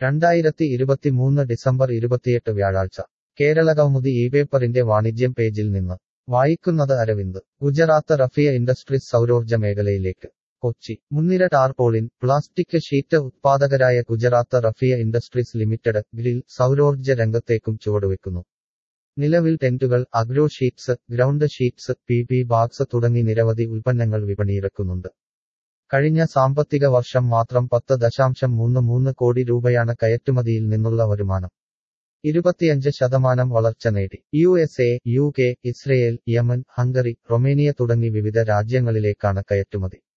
രണ്ടായിരത്തി ഇരുപത്തിമൂന്ന് ഡിസംബർ ഇരുപത്തിയെട്ട് വ്യാഴാഴ്ച കേരളകൗമുദി ഈ പേപ്പറിന്റെ വാണിജ്യം പേജിൽ നിന്ന് വായിക്കുന്നത് അരവിന്ദ് ഗുജറാത്ത് റഫിയ ഇൻഡസ്ട്രീസ് സൗരോർജ്ജ മേഖലയിലേക്ക് കൊച്ചി മുൻനിര ടാർപോളിൻ പ്ലാസ്റ്റിക് ഷീറ്റ് ഉത്പാദകരായ ഗുജറാത്ത് റഫിയ ഇൻഡസ്ട്രീസ് ലിമിറ്റഡ് ഗ്രിൽ സൗരോർജ്ജ രംഗത്തേക്കും ചുവടുവെക്കുന്നു നിലവിൽ ടെന്റുകൾ agro sheets ground sheets P P bags തുടങ്ങി നിരവധി ഉൽപ്പന്നങ്ങൾ വിപണിയിറക്കുന്നുണ്ട് കഴിഞ്ഞ സാമ്പത്തിക വർഷം മാത്രം പത്ത് ദശാംശം മൂന്ന് മൂന്ന് കോടി രൂപയാണ് കയറ്റുമതിയിൽ നിന്നുള്ള വരുമാനം ഇരുപത്തിയഞ്ച് ശതമാനം വളർച്ച നേടി U S A U K Israel Yemen Hungary Romania തുടങ്ങി വിവിധ രാജ്യങ്ങളിലേക്കാണ് കയറ്റുമതി